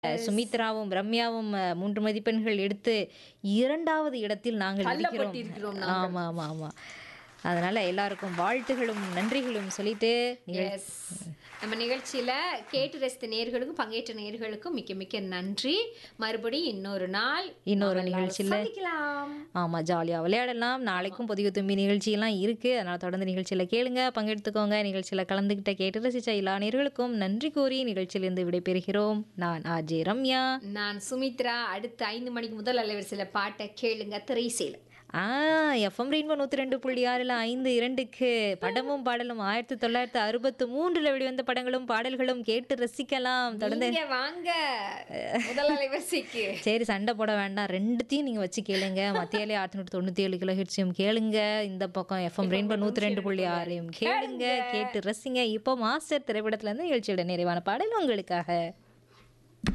சுமித்ராவும் ரம்யாவும் அ, மூன்று மதிப்பெண்கள் எடுத்து இரண்டாவது இடத்தில் நாங்கள் இருக்கிறோம் தள்ளப்பட்டிருக்கிறோம் ஆமா ஆமா ஆமா அதனால எல்லாருக்கும் வாழ்த்துகளும் நன்றிகளும் சொல்லிட்டு நிகழ்- எஸ் நம்ம நிகழ்ச்சியில கேட்டு ரசித்த நேர்களுக்கும் பங்கேற்ற நேர்களுக்கும் மிக்க மிக்க நன்றி மறுபடியும் இன்னொரு நாள் இன்னொரு நாம எல்லாரும் நிகழ்ச்சியில சந்திக்கலாம் ஆமா ஜாலியா விளையாடலாம் நாளைக்கும் புதிய தும்பி நிகழ்ச்சியெல்லாம் இருக்கு அதனால தொடர்ந்து நிகழ்ச்சியில கேளுங்க பங்கெடுத்துக்கோங்க நிகழ்ச்சியில கலந்துகிட்ட கேட்டு ரசிச்ச எல்லா நேர்களுக்கும் நன்றி கூறி நிகழ்ச்சியிலிருந்து விடைபெறுகிறோம் நான் ஆஜே ரம்யா நான் சுமித்ரா அடுத்த ஐந்து மணிக்கு முதல் அலைவரிசையில பாட்டை கேளுங்க திரைசேல ஆ எஃப்எம் ரெயின்போ நூற்றி ரெண்டு புள்ளி ஆறில் ஐந்து இரண்டுக்கு படமும் பாடலும் ஆயிரத்தி தொள்ளாயிரத்தி அறுபத்தி மூன்றில் வெளிவந்த படங்களும் பாடல்களும் கேட்டு ரசிக்கலாம் தொடர்ந்து நீங்க வாங்க முதல் அலைவரிசைக்கு சரி சண்டை போட வேண்டாம் ரெண்டுத்தையும் நீங்கள் வச்சு கேளுங்க மத்தியாலே ஆயிரத்தி நூற்றி தொண்ணூற்றி ஏழு கிலோ ஹெட்ஸையும் கேளுங்க இந்த பக்கம் எஃப்எம் ரெயின்போ நூற்றி ரெண்டு புள்ளி ஆறையும் கேளுங்க கேட்டு ரசிங்க இப்போ மாஸ்டர் திரைப்படத்துல இருந்து நிகழ்ச்சியோட நிறைவான பாடல் உங்களுக்காக